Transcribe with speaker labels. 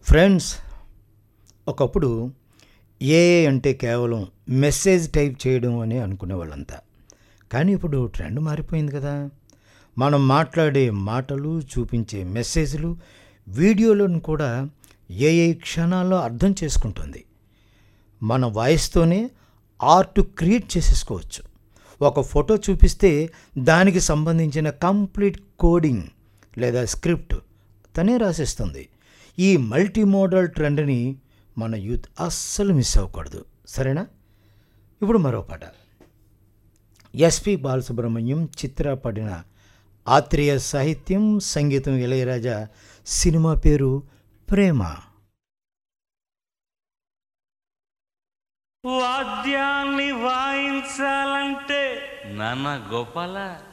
Speaker 1: friends ఒకప్పుడు AI అంటే కేవలం మెసేజ్ టైప్ చేయడం అని అనుకునే వాళ్ళంతా కానీ ఇప్పుడు ట్రెండ్ మారిపోయింది కదా మనం మాట్లాడే మాటలు చూపించే మెసేజ్లు వీడియోలను కూడా ఏఐ క్షణాల్లో అర్థం చేసుకుంటుంది మన వాయిస్తోనే ఆర్ట్ క్రియేట్ చేసేసుకోవచ్చు ఒక ఫోటో చూపిస్తే దానికి సంబంధించిన కంప్లీట్ కోడింగ్ లేదా స్క్రిప్ట్ తనే రాసేస్తుంది ఈ మల్టీ మోడల్ ట్రెండ్ని మన యూత్ అస్సలు మిస్ అవ్వకూడదు సరేనా ఇప్పుడు మరో పాట ఎస్పి బాలసుబ్రహ్మణ్యం చిత్ర పడిన ఆత్రేయ సాహిత్యం సంగీతం ఇళయరాజా సినిమా పేరు ప్రేమ
Speaker 2: వాద్యాన్ని వాయించాలంటే నాన్న గోపాల